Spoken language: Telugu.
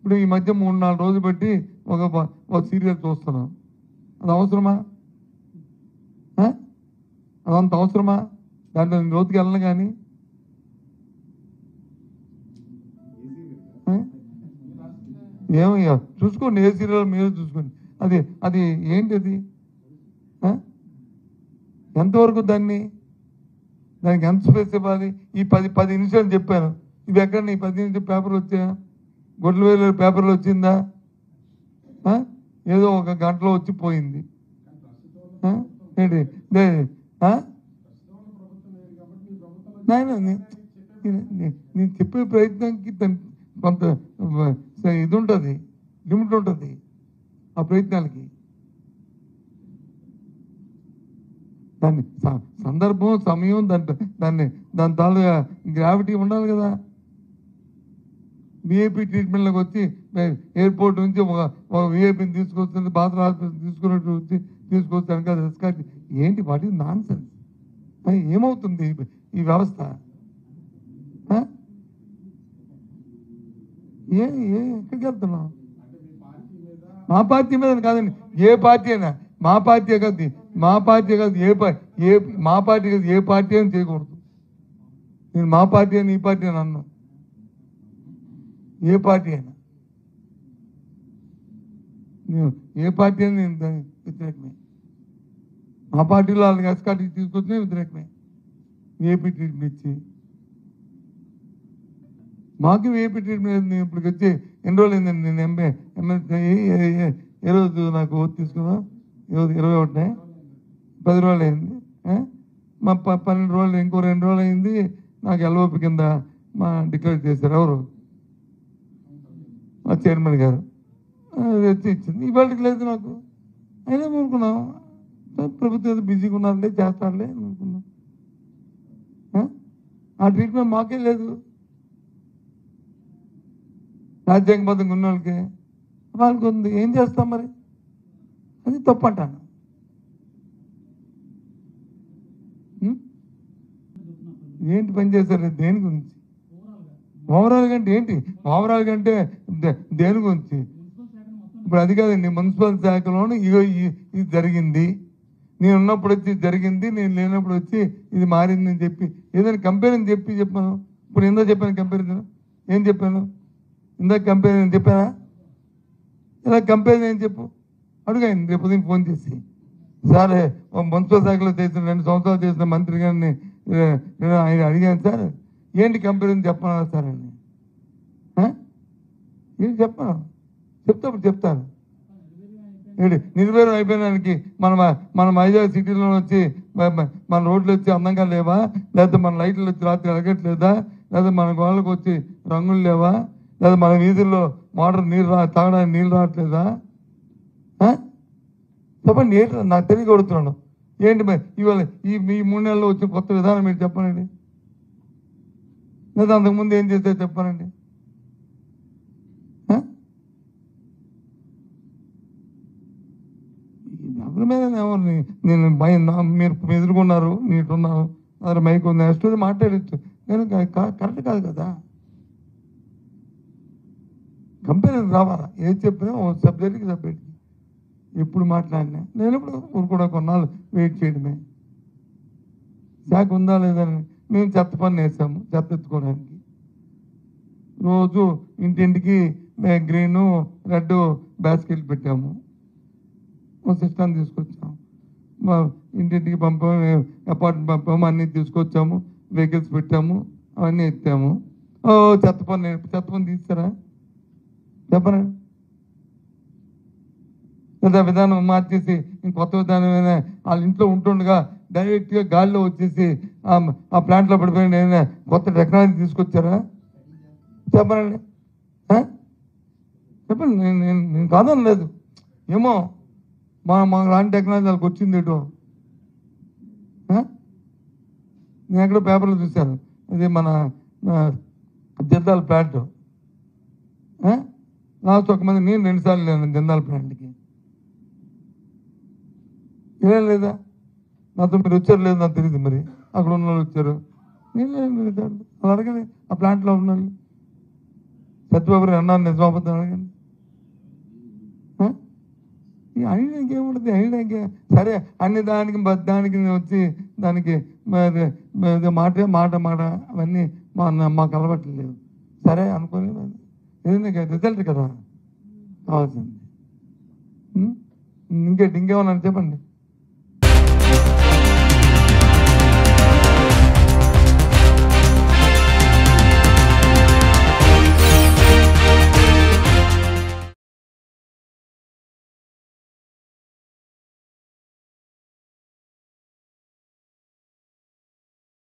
ఇప్పుడు ఈ మధ్య మూడు నాలుగు రోజులు పెట్టి ఒక ప- ఒక సీరియల్ చూస్తున్నాం అది అవసరమా ఆ? అదంత అవసరమా దాంట్లో నేను రోజుకి వెళ్ళను కానీ ఆ? ఏమయ్యా చూసుకోండి ఏ సీరియల్ మీరు చూసుకోండి అది అది ఏంటి అది ఆ? ఎంతవరకు దాన్ని దానికి ఎంత స్పేస్ ఇవ్వాలి ఈ పది పది నిమిషాలు చెప్పాను ఇవి ఎక్కడ నీ పది నిమిషాలు పేపర్లు వచ్చాయా గొడ్ల వేలు పేపర్లు వచ్చిందా ఆ? ఏదో ఒక గంటలో వచ్చి పోయింది ఆ? ఏంటి దే- ఆ? నాయన నే- నే- నే- నేను చెప్పే ప్రయత్నానికి తన్- కొంత వ- స- ఇది ఉంటుంది లిమిట్ ఉంటుంది ఆ ప్రయత్నాలకి దాన్ని స- సందర్భం సమయం దాంట్లో దాన్ని దాని తాలూగా గ్రావిటీ ఉండాలి కదా విఐపి ట్రీట్మెంట్లోకి వచ్చి మే- ఎయిర్పోర్ట్ నుంచి ఒక ఒక విఐపిని తీసుకొస్తుంది బాత్రూమ్ హాస్పిటల్ తీసుకున్నట్టు వచ్చి తీసుకొస్తాను కదా ఎస్కాట్ ఏంటి వాట్ ఈజ్ నాన్ సెన్స్ ఏమవుతుంది ఈ- ఈ వ్యవస్థ ఆ? ఏ ఏ ఎక్కడికి వెళ్తున్నాం మా పార్టీ మీద కాదండి ఏ పార్టీ అయినా మా పార్టీ కాదు మా పార్టీ కాదు ఏ పా- ఏ మా పార్టీ కాదు ఏ పార్టీ అని చేయకూడదు నేను మా పార్టీ అని ఈ పార్టీ అని అన్నాను ఏ పార్టీ అయినా నేను ఏ పార్టీ అని నేను దానికి వ్యతిరేకమే మా పార్టీలో వాళ్ళకి ఎస్కాటి తీసుకొచ్చినా వ్యతిరేకమే ఏపీ ట్రీట్మెంట్ ఇచ్చి మాకు ఏపీ ట్రీట్మెంట్ నేను ఇప్పుడు వచ్చి ఎన్ని రోజులు అయిందండి నేను ఎంఏ ఎమ్మెల్సీ ఏ రోజు నాకు ఓటు తీసుకున్నా ఈరోజు ఇరవై ఒకటినే పది రోజులు అయింది ఆ? మా ప- పన్నెండు రోజులు ఇంకో రెండు రోజులు అయింది నాకు ఎల్ఓపి కింద మా డిక్లేర్ చేశారు ఎవరు మా చైర్మన్ గారు అది వచ్చి ఇచ్చింది ఇవాళకి లేదు నాకు అయినా అనుకున్నాం ప్రభుత్వం ఏదో బిజీగా ఉన్నారులే చేస్తారులే అని అనుకున్నాం ఆ? ఆ ట్రీట్మెంట్ మాకే లేదు రాజ్యాంగబద్ధంగా ఉన్న వాళ్ళకి వాళ్ళకి ఉంది ఏం చేస్తాం మరి అది తప్పు అంటాను ఉం? ఏంటి పని చేశారు దేని గురించి ఓవరాల్ కంటే ఏంటి ఓవరాల్ కంటే దే- దేని గురించి ఇప్పుడు అది కాదండి మున్సిపల్ శాఖలోను ఇగో ఈ- ఇది జరిగింది నేను ఉన్నప్పుడు వచ్చి ఇది జరిగింది నేను లేనప్పుడు వచ్చి ఇది మారిందని చెప్పి ఏదైనా కంపారిజన్ చెప్పి చెప్పాను ఇప్పుడు ఎందో చెప్పాను కంపారిజన్ ఏం చెప్పాను ఇందాక కంపారిజన్ చెప్పానా ఇలా కంపారిజన్ ఏం చెప్పు అడుగాను రేపు ఉదయం ఫోన్ చేసి సార్ ఓ మున్సిపల్ శాఖలో చేసిన రెండు సంవత్సరాలు చేసిన మంత్రి గారిని ఏ, నేను ఆయన అడిగాను సార్ ఏంటి కంపారిజన్ చెప్పనా సార్ అని ఆ? ఏంటి చెప్పను చెప్తాప్పుడు చెప్తాను ఏంటి నిర్వీర్యం అయిపోయినానికి మన మన హైదరాబాద్ సిటీలో వచ్చి మ- మ- మన రోడ్లు వచ్చి అందంగా లేవా లేకపోతే మన లైట్లు వచ్చి రాత్రి వెలగట్లేదా లేదా మన గోళ్ళకు వచ్చి రంగులు లేవా లేదా మన వీధుల్లో మోటార్ నీళ్ళు రా తాగడానికి నీళ్ళు రావట్లేదా ఆ? చెప్పండి ఏంటి నాకు తెలియకొడుతున్నాను ఏంటి మరి ఇవాళ ఈ మీ మూడు నెలల్లో వచ్చిన కొత్త విధానం ఏంటి చెప్పనండి లేదా అంతకుముందు ఏం చేస్తే చెప్పనండి ఆ? ఎవరి మీద ఎవరిని నేను భయం నా- మీరు ఎదుర్కొన్నారు నీటున్నారు అదే మైక్ ఉంది నెక్స్ట్ మాట్లాడచ్చు కానీ క- క- కరెక్ట్ కాదు కదా కంపెనీ రావాలా ఏది చెప్పినా ఓ సబ్జెక్ట్కి సబ్జెక్ట్కి ఎప్పుడు మాట్లాడినా నేను ఇప్పుడు ఊరుకోవడం కొన్నాళ్ళు వెయిట్ చేయడమే శాఖ ఉందా లేదని మేము చెత్త పని వేసాము చెత్త ఎత్తుకోవడానికి రోజు ఇంటింటికి మేము గ్రీను రెడ్ బాస్కెట్ పెట్టాము ఒక సిస్టమ్ తీసుకొచ్చాము మా ఇంటింటికి పంపాము అపార్ట్మెంట్ పంపాము అన్నీ తీసుకొచ్చాము వెహికల్స్ పెట్టాము అవన్నీ ఎత్తాము ఓ చెత్త పని చెత్త పని తీస్తారా చెప్పరా లేదా విధానం మార్చేసి ఇంకొత్త విధానం ఏమైనా వాళ్ళ ఇంట్లో ఉంటుండగా డైరెక్ట్గా గాలిలో వచ్చేసి ఆ- ఆ ప్లాంట్లో పడిపోయిన ఏమైనా కొత్త టెక్నాలజీ తీసుకొచ్చారా చెప్పండి ఆ? చెప్పండి నేను నేను నేను కాదని లేదు ఏమో మా మా లాంటి టెక్నాలజీ వాళ్ళకి వచ్చింది ఏటో ఆ? నేను ఎక్కడో పేపర్లో చూశాను ఇది మన జిందాల్ ప్లాంట్ లాస్ట్ ఒక మంది నేను రెండుసార్లు వెళ్ళాను జిందాల్ ప్లాంట్కి ఏం లేదా నాతో మీరు వచ్చారు లేదు నాకు తెలియదు మరి అక్కడ ఉన్న వాళ్ళు వచ్చారు నేను లేదు, లేదు, లేదు. అలా అడగండి ఆ ప్లాంట్లో ఉన్న వాళ్ళు సత్యబాబు గారు అన్నారు నిజమాబద్ధం అడగండి ఆ? ఈ అడిగినాక ఏముంటుంది అడిగినాక సరే అన్ని దానికి బ- దానికి వచ్చి దానికి మరి మరి మాట మాట మాట అవన్నీ మా మాకు అలవాట్లేదు సరే అనుకోని ఏదైనా రిజల్ట్ కదా కావాల్సింది ఉం? ఇంకేంటి ఇంకేమన్నా చెప్పండి